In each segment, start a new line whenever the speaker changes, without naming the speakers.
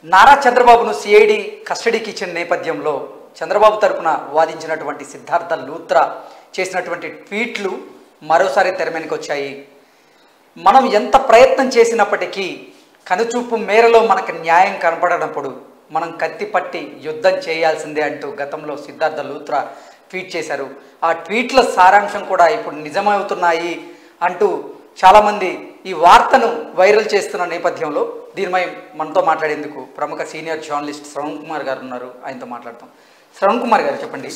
నారా చంద్రబాబును సిఐడి కస్టడీకి ఇచ్చిన నేపథ్యంలో చంద్రబాబు తరపున వాదించినటువంటి సిద్ధార్థ లూత్రా చేసినటువంటి ట్వీట్లు మరోసారి తెర మీదకి వచ్చాయి మనం ఎంత ప్రయత్నం చేసినప్పటికీ కనుచూపు మేరలో మనకు న్యాయం కనపడనప్పుడు మనం కత్తి పట్టి యుద్ధం చేయాల్సిందే అంటూ గతంలో సిద్ధార్థ లూత్రా ట్వీట్ చేశారు ఆ ట్వీట్ల సారాంశం కూడా ఇప్పుడు నిజమవుతున్నాయి అంటూ చాలామంది ఈ వార్తను వైరల్ చేస్తున్న నేపథ్యంలో దీనిపై మనతో మాట్లాడేందుకు ప్రముఖ సీనియర్ జర్నలిస్ట్ శ్రవణ్ కుమార్ గారు ఉన్నారు ఆయనతో మాట్లాడతాం శ్రవణ్ కుమార్ గారు చెప్పండి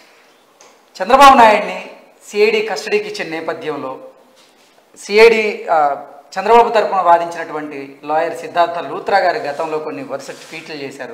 చంద్రబాబు నాయుడిని సిఐడి కస్టడీకి ఇచ్చిన నేపథ్యంలో సిఐడి చంద్రబాబు తరపున వాదించినటువంటి లాయర్ సిద్ధార్థ లూత్రా గారి గతంలో కొన్ని వరుస ట్వీట్లు చేశారు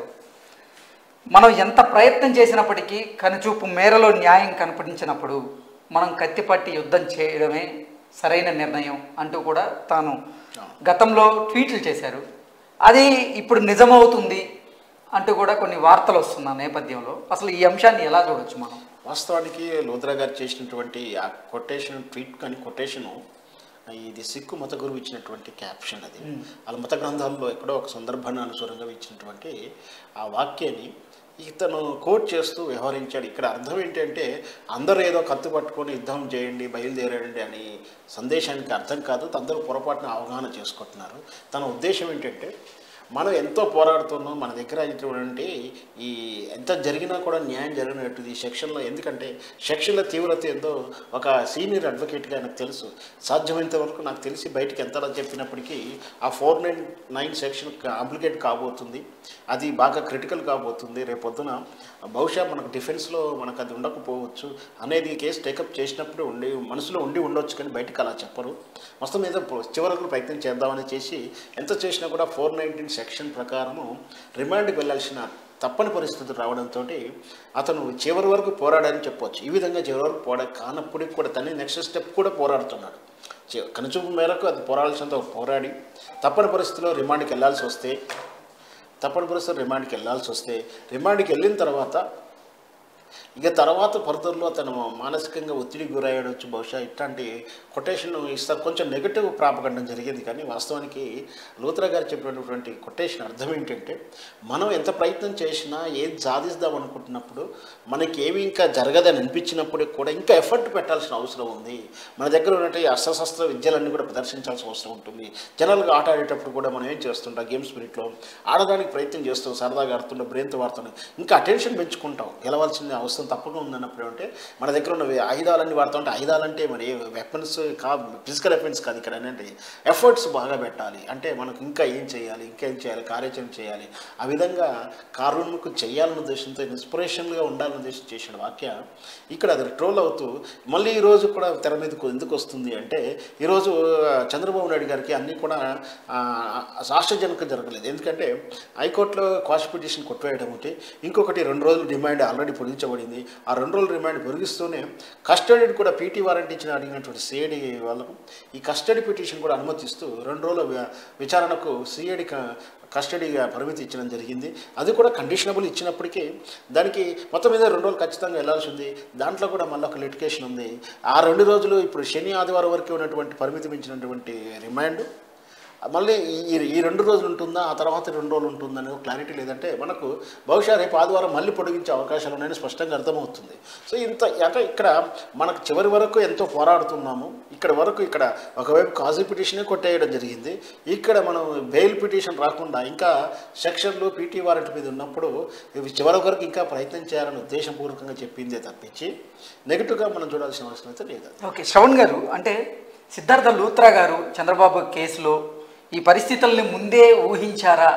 మనం ఎంత ప్రయత్నం చేసినప్పటికీ కనుచూపు మేరలో న్యాయం కనిపించినప్పుడు మనం కత్తిపట్టి యుద్ధం చేయడమే సరైన నిర్ణయం అంటూ కూడా తాను గతంలో ట్వీట్లు చేశారు అది ఇప్పుడు నిజమవుతుంది అంటూ కూడా కొన్ని వార్తలు వస్తున్న నేపథ్యంలో అసలు ఈ అంశాన్ని ఎలా చూడొచ్చు మనం
వాస్తవానికి లోద్రా గారు చేసినటువంటి ఆ కొటేషన్ ట్వీట్ కానీ కొటేషను ఇది సిక్కు మత గురువు ఇచ్చినటువంటి క్యాప్షన్ అది వాళ్ళ మత గ్రంథాల్లో ఎక్కడో ఒక సందర్భాన్ని అనుసరంగా ఇచ్చినటువంటి ఆ వాక్యాన్ని ఇతను కోట్ చేస్తూ వ్యవహరించాడు ఇక్కడ అర్థం ఏంటంటే అందరూ ఏదో కత్తి పట్టుకొని యుద్ధం చేయండి బయలుదేరండి అని సందేశానికి అర్థం కాదు అందరూ పొరపాటున అవగాహన చేసుకుంటున్నారు తన ఉద్దేశం ఏంటంటే మనం ఎంతో పోరాడుతున్నాం మన దగ్గర అయినటువంటి ఈ ఎంత జరిగినా కూడా న్యాయం జరిగినట్టు ఈ సెక్షన్లో ఎందుకంటే సెక్షన్ల తీవ్రత ఏందో ఒక సీనియర్ అడ్వకేట్గా నాకు తెలుసు సాధ్యమైనంత వరకు నాకు తెలిసి బయటికి ఎంతలా చెప్పినప్పటికీ ఆ ఫోర్ నైన్ నైన్ సెక్షన్ అప్లికేట్ కాబోతుంది అది బాగా క్రిటికల్ కాబోతుంది రేపొద్దున బహుశా మనకు డిఫెన్స్లో మనకు అది ఉండకపోవచ్చు అనేది కేసు టేకప్ చేసినప్పుడు ఉండి మనసులో ఉండి ఉండొచ్చు కానీ బయటకు అలా చెప్పరు మొత్తం మీద చివరకు ప్రయత్నం చేద్దామని చేసి ఎంత చేసినా కూడా ఫోర్ నైన్టీన్ సెక్షన్ ప్రకారము రిమాండ్కి వెళ్ళాల్సిన తప్పని పరిస్థితులు రావడంతో అతను చివరి వరకు పోరాడని చెప్పొచ్చు ఈ విధంగా చివరి వరకు పోరా కానప్పటికి కూడా తన నెక్స్ట్ స్టెప్ కూడా పోరాడుతున్నాడు చి- కనుచూపు మేరకు అది పోరాడాల్సినంత పోరాడి తప్పని పరిస్థితిలో రిమాండ్కి వెళ్ళాల్సి వస్తే తప్పని పరిస్థితుల్లో రిమాండ్కి వెళ్ళాల్సి వస్తే రిమాండ్కి వెళ్ళిన తర్వాత ఇక తర్వాత ఫర్దర్లో అతను మానసికంగా ఒత్తిడికి గురయ్యడొచ్చు బహుశా ఇట్లాంటి కొటేషన్ ఇస్తారు కొంచెం నెగటివ్ ప్రాపగండం జరిగింది కానీ వాస్తవానికి లూత్రా గారు చెప్పినటువంటి కొటేషన్ అర్థం ఏంటంటే మనం ఎంత ప్రయత్నం చేసినా ఏది సాధిస్తాం అనుకుంటున్నప్పుడు మనకి ఏమి ఇంకా జరగదని అనిపించినప్పుడు కూడా ఇంకా ఎఫర్ట్ పెట్టాల్సిన అవసరం ఉంది మన దగ్గర ఉన్నటువంటి అస్త్రశస్త్ర విద్యలన్నీ కూడా ప్రదర్శించాల్సిన అవసరం ఉంటుంది జనరల్గా ఆట ఆడేటప్పుడు కూడా మనం ఏం చేస్తుంటాం గేమ్ స్పిరిట్లో ఆడడానికి ప్రయత్నం చేస్తాం సరదాగా ఆడుతుంటాం బ్రెయిన్తో వాడుతున్నాం ఇంకా అటెన్షన్ పెంచుకుంటాం గెలవాల్సిన అవసరం తప్పకుండా ఉందన్నప్పుడు అంటే మన దగ్గర ఉన్న ఆయుధాలన్నీ వాడుతుంటే ఆయుధాలంటే మరి వెపన్స్ కా ఫిజికల్ వెపన్స్ కాదు ఇక్కడ ఏంటంటే ఎఫర్ట్స్ బాగా పెట్టాలి అంటే మనకు ఇంకా ఏం చేయాలి ఇంకా ఏం చేయాలి కార్యాచరణ చేయాలి ఆ విధంగా కారుణ్యకు చేయాలన్న ఉద్దేశంతో ఇన్స్పిరేషన్గా ఉండాలన్న ఉద్దేశం చేసిన వాక్య ఇక్కడ అది ట్రోల్ అవుతూ మళ్ళీ ఈరోజు కూడా తెర మీదకు ఎందుకు వస్తుంది అంటే ఈరోజు ఆ, చంద్రబాబు నాయుడు గారికి అన్నీ కూడా ఆ, ఆశ్చర్యజనకం జరగలేదు ఎందుకంటే హైకోర్టులో క్వాష్ పిటిషన్ కొట్టివేయడం ఒకటి ఇంకొకటి రెండు రోజులు డిమాండ్ ఆల్రెడీ పొడిగించబడింది ఆ రెండు రోజులు రిమాండ్ పొడిగిస్తూనే కస్టడీ కూడా పీటీ వారెంట్ ఇచ్చిన అడిగినటువంటి సిఐడి వాళ్ళకు ఈ కస్టడీ పిటిషన్ కూడా అనుమతిస్తూ రెండు రోజుల వి- విచారణకు సిఐడి కస్టడీగా పరిమితి ఇచ్చడం జరిగింది అది కూడా కండిషనబుల్ ఇచ్చినప్పటికీ దానికి మొత్తం మీద రెండు రోజులు ఖచ్చితంగా వెళ్ళాల్సి ఉంది దాంట్లో కూడా మళ్ళీ ఒక లిటికేషన్ ఉంది ఆ రెండు రోజులు ఇప్పుడు శని ఆదివారం వరకు ఉన్నటువంటి పరిమితి మించినటువంటి రిమాండ్ మళ్ళీ ఈ ఈ రెండు రోజులు ఉంటుందా ఆ తర్వాత రెండు రోజులు ఉంటుందా అనేది క్లారిటీ లేదంటే మనకు బహుశా రేపు ఆదివారం మళ్ళీ పొడిగించే అవకాశాలు ఉన్నాయని స్పష్టంగా అర్థమవుతుంది సో ఇంత అంటే ఇక్కడ మనకు చివరి వరకు ఎంతో పోరాడుతున్నాము ఇక్కడ వరకు ఇక్కడ ఒకవైపు కాజీ పిటిషనే కొట్టేయడం జరిగింది ఇక్కడ మనం బెయిల్ పిటిషన్ రాకుండా ఇంకా సెక్షన్లు పీటీ వారెంట్ మీద ఉన్నప్పుడు ఇవి చివరి వరకు ఇంకా ప్రయత్నం చేయాలని ఉద్దేశపూర్వకంగా చెప్పిందే తప్పించి నెగిటివ్గా మనం చూడాల్సిన అవసరం అయితే లేదు
ఓకే శ్రవణ్ గారు అంటే సిద్ధార్థ లూత్రా గారు చంద్రబాబు కేసులో ఈ పరిస్థితుల్ని ముందే ఊహించారా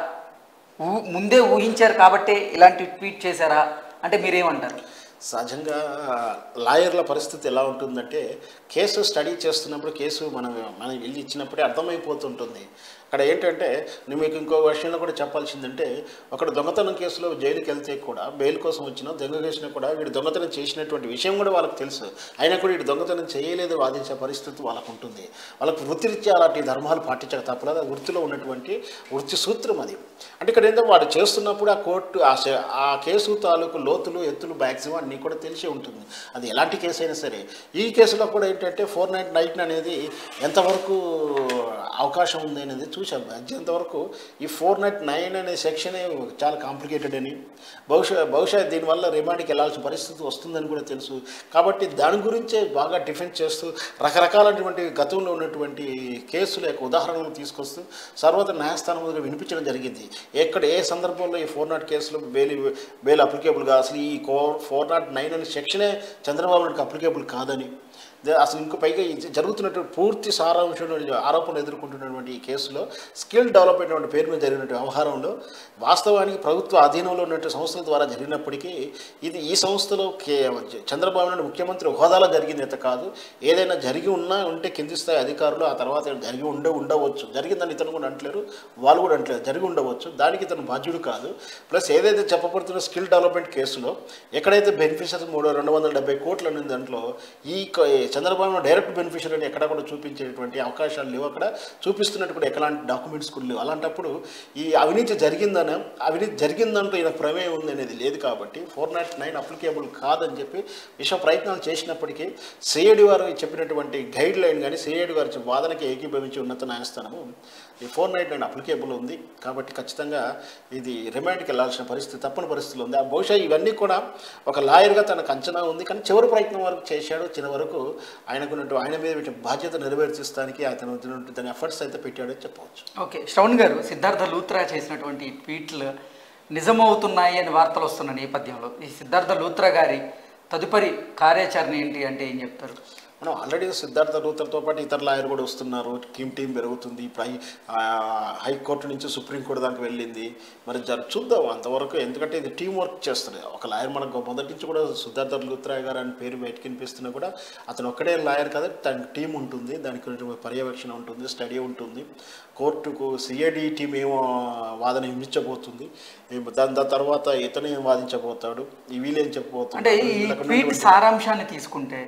ఊ ముందే ఊహించారు కాబట్టే ఇలాంటి ట్వీట్ చేశారా అంటే మీరేమంటారు
సహజంగా లాయర్ల పరిస్థితి ఎలా ఉంటుందంటే కేసు స్టడీ చేస్తున్నప్పుడు కేసు మనం మనం వెళ్ళి ఇచ్చినప్పుడే అర్థమైపోతుంటుంది అక్కడ ఏంటంటే నేను మీకు ఇంకో విషయంలో కూడా చెప్పాల్సిందంటే ఒకడు దొంగతనం కేసులో జైలుకి వెళ్తే కూడా బెయిల్ కోసం వచ్చినా దొంగ కేసులో కూడా వీడు దొంగతనం చేసినటువంటి విషయం కూడా వాళ్ళకి తెలుసు అయినా కూడా వీడు దొంగతనం చేయలేదు వాదించే పరిస్థితి వాళ్ళకు ఉంటుంది వాళ్ళకు వృత్తిరీత్యా అలాంటి ధర్మాలు పాటించక తప్పలేదు ఆ వృత్తిలో ఉన్నటువంటి వృత్తి సూత్రం అది అంటే ఇక్కడ ఏంటంటే వాడు చేస్తున్నప్పుడు ఆ కోర్టు ఆ శ- ఆ కేసు తాలూకు లోతులు ఎత్తులు మ్యాక్సిమం అన్నీ కూడా తెలిసి ఉంటుంది అది ఎలాంటి కేసు అయినా సరే ఈ కేసులో కూడా ఏంటంటే ఫోర్ నైన్ నైన్ అనేది ఎంతవరకు అవకాశం ఉంది అనేది చూసాం అత్యంతవరకు ఈ ఫోర్ నాట్ నైన్ అనే సెక్షనే చాలా కాంప్లికేటెడ్ అని బహుశా బహుశా దీనివల్ల రిమాండ్కి వెళ్ళాల్సిన పరిస్థితి వస్తుందని కూడా తెలుసు కాబట్టి దాని గురించే బాగా డిఫెన్స్ చేస్తూ రకరకాలైనటువంటి గతంలో ఉన్నటువంటి కేసుల యొక్క ఉదాహరణలు తీసుకొస్తూ సర్వత న్యాయస్థానం దగ్గర వినిపించడం జరిగింది ఎక్కడ ఏ సందర్భంలో ఈ ఫోర్ నాట్ కేసులో బెయిల్ బెయిల్ అప్లికేబుల్గా అసలు ఈ ఫోర్ నాట్ నైన్ అనే సెక్షనే చంద్రబాబు నాయుడుకి అప్లికేబుల్ కాదని దే- అసలు ఇంకో పైగా ఈ జరుగుతున్నటువంటి పూర్తి సారాంశం ఆరోపణలు ఎదుర్కొంటున్నటువంటి ఈ కేసులో స్కిల్ డెవలప్మెంట్ అనే పేరు మీద జరిగినటువంటి వ్యవహారంలో వాస్తవానికి ప్రభుత్వ అధీనంలో ఉన్నటువంటి సంస్థల ద్వారా జరిగినప్పటికీ ఇది ఈ సంస్థలో కే చంద్రబాబు నాయుడు ముఖ్యమంత్రి హోదాలో జరిగింది అయితే కాదు ఏదైనా జరిగి ఉన్నా ఉంటే కింది స్థాయి అధికారులు ఆ తర్వాత జరిగి ఉండే ఉండవచ్చు జరిగిందని ఇతను కూడా అంటలేరు వాళ్ళు కూడా అంటలేరు జరిగి ఉండవచ్చు దానికి ఇతను బాధ్యుడు కాదు ప్లస్ ఏదైతే చెప్పబడుతున్న స్కిల్ డెవలప్మెంట్ కేసులో ఎక్కడైతే బెనిఫిషియరీ మూడు రెండు వందల డెబ్బై కోట్లు అనేది దాంట్లో ఈ క- చంద్రబాబు నాయుడు డైరెక్ట్ బెనిఫిషియరీ అని ఎక్కడ కూడా చూపించేటువంటి అవకాశాలు లేవు అక్కడ చూపిస్తున్నట్టు కూడా ఎలాంటి డాక్యుమెంట్స్ కూడా లేవు అలాంటప్పుడు ఈ అవినీతి జరిగిందని అవినీతి జరిగిందంటూ ఈయన ప్రమేయం ఉంది అనేది లేదు కాబట్టి ఫోర్ నాట్ నైన్ అప్లికేబుల్ కాదని చెప్పి విశ్వ ప్రయత్నాలు చేసినప్పటికీ సిఐడి వారు చెప్పినటువంటి గైడ్ లైన్ కానీ సిఐడి వారి చెప్పిన వాదనకి ఏకీభవించి ఉన్నత న్యాయస్థానము ఈ ఫోర్ నైట్ నైన్ అప్లికేబుల్ ఉంది కాబట్టి ఖచ్చితంగా ఇది రిమాండ్కి వెళ్ళాల్సిన పరిస్థితి తప్పని పరిస్థితులు ఉంది ఆ బహుశా ఇవన్నీ కూడా ఒక లాయర్గా తనకు అంచనా ఉంది కానీ చివరి ప్రయత్నం వరకు చేశాడు చిన్న వరకు ఆయనకున్నట్టు ఆయన మీద పెట్టిన బాధ్యత నెరవేర్చిస్తానికి అతను ఉన్నటువంటి తన ఎఫర్ట్స్ అయితే పెట్టాడని చెప్పవచ్చు
ఓకే శ్రవణ్ గారు సిద్ధార్థ లూత్రా చేసినటువంటి ఈ ట్వీట్లు నిజమవుతున్నాయి అని వార్తలు వస్తున్న నేపథ్యంలో ఈ సిద్ధార్థ లూత్రా గారి తదుపరి కార్యాచరణ ఏంటి అంటే ఏం చెప్తారు
మనం ఆల్రెడీ సిద్ధార్థ రూతర్తో పాటు ఇతర లాయర్ కూడా వస్తున్నారు టీమ్ టీం పెరుగుతుంది ఇప్పుడు హై ఆ, హైకోర్టు నుంచి సుప్రీంకోర్టు దాకా వెళ్ళింది మరి జర చూద్దాం అంతవరకు ఎందుకంటే ఇది టీం వర్క్ చేస్తుంది ఒక లాయర్ మనకు మొదటి నుంచి కూడా సిద్ధార్థ లూత్రా గారు అని పేరు బయటకు వినిపిస్తున్నా కూడా అతను ఒక్కడే లాయర్ కదా తన టీం ఉంటుంది దానికి కొంచెం పర్యవేక్షణ ఉంటుంది స్టడీ ఉంటుంది కోర్టుకు సిఐడి టీం ఏమో వాదన వినిపించబోతుంది ఏమో దాని దాని తర్వాత ఇతను ఏం వాదించబోతాడు ఈ వీళ్ళేం చెప్పబోతాడు
అంటే ఈ ట్వీట్ సారాంశాన్ని తీసుకుంటే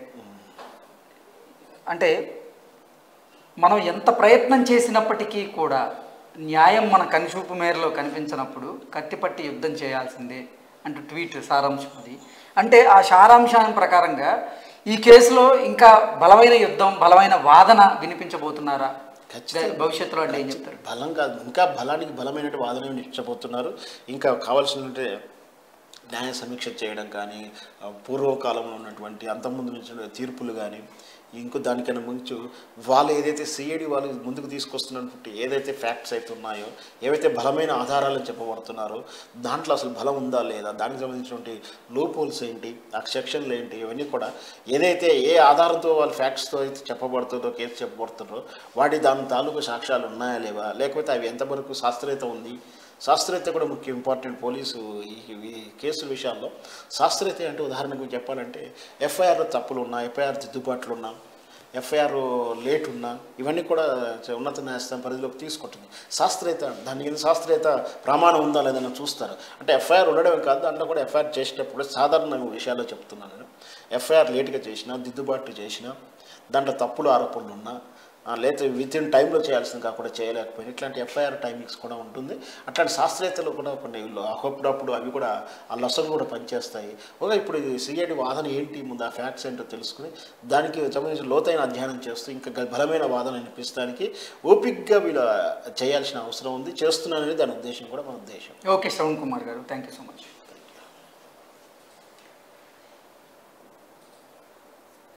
అంటే మనం ఎంత ప్రయత్నం చేసినప్పటికీ కూడా న్యాయం మన కనుచూపు మేరలో కనిపించినప్పుడు కత్తిపట్టి యుద్ధం చేయాల్సిందే అంటూ ట్వీట్ సారాంశం అది అంటే ఆ సారాంశాన్ని ప్రకారంగా ఈ కేసులో ఇంకా బలమైన యుద్ధం బలమైన వాదన వినిపించబోతున్నారా
ఖచ్చితంగా.
భవిష్యత్తులో అంటే ఏం చెప్తారు
బలం కాదు ఇంకా బలానికి బలమైన వాదన ఇచ్చబోతున్నారు ఇంకా కావాల్సినట్టే న్యాయ సమీక్ష చేయడం కానీ ఆ, పూర్వకాలంలో ఉన్నటువంటి అంతకుముందు నుంచి తీర్పులు కానీ ఇంకో దానికన్నా ముంచు వాళ్ళు ఏదైతే సిఐడి వాళ్ళు ముందుకు తీసుకొస్తున్నటువంటి ఏదైతే ఫ్యాక్ట్స్ అయితే ఉన్నాయో ఏవైతే బలమైన ఆధారాలను చెప్పబడుతున్నారో దాంట్లో అసలు బలం ఉందా లేదా దానికి సంబంధించినటువంటి లోపోల్స్ ఏంటి ఆ సెక్షన్లు ఏంటి ఇవన్నీ కూడా ఏదైతే ఏ ఆధారంతో వాళ్ళ ఫ్యాక్ట్స్తో అయితే చెప్పబడుతుందో కేసు చెప్పబడుతుందో వాటి దాని తాలూకు సాక్ష్యాలు ఉన్నాయా లేవా లేకపోతే అవి ఎంతవరకు శాస్త్రీయత ఉంది శాస్త్రీయత కూడా ముఖ్య ఇంపార్టెంట్ పోలీసు ఈ ఈ కేసుల విషయాల్లో శాస్త్రీయత అంటే ఉదాహరణకు చెప్పాలంటే ఎఫ్ఐఆర్లో తప్పులు ఉన్నా ఎఫ్ఐఆర్ దిద్దుబాట్లు ఉన్నా ఎఫ్ఐఆర్ లేట్ ఉన్నా ఇవన్నీ కూడా చ- ఉన్నత న్యాయస్థానం పరిధిలోకి తీసుకుంటుంది శాస్త్రీయత దాని మీద శాస్త్రీయత ప్రమాణం ఉందా లేదని చూస్తారు అంటే ఎఫ్ఐఆర్ ఉండడమే కాదు దాంట్లో కూడా ఎఫ్ఐఆర్ చేసేటప్పుడు సాధారణ విషయాల్లో చెప్తున్నాను నేను ఎఫ్ఐఆర్ లేట్గా చేసినా దిద్దుబాటు చేసినా దాంట్లో తప్పులు ఆరోపణలు ఉన్నా ఆ, లేదా విత్ ఇన్ టైంలో చేయాల్సింది కాకుండా చేయలేకపోయినా ఇట్లాంటి ఎఫ్ఐఆర్ టైమింగ్స్ కూడా ఉంటుంది అట్లాంటి శాస్త్రీయతలు కూడా కొన్ని అప్పుడప్పుడు అవి కూడా ఆ లసలు కూడా పనిచేస్తాయి ఒక ఇప్పుడు సిఐడి వాదన ఏంటి ముందు ఆ ఫ్యాక్ట్స్ ఏంటో తెలుసుకుని దానికి సంబంధించిన లోతైన అధ్యయనం చేస్తూ ఇంకా గ- బలమైన వాదన వినిపించడానికి ఓపిక్గా వీళ్ళు చేయాల్సిన అవసరం ఉంది చేస్తున్నానని దాని ఉద్దేశం కూడా మన ఉద్దేశం
ఓకే శ్రవణ్ కుమార్ గారు థ్యాంక్ యూ సో మచ్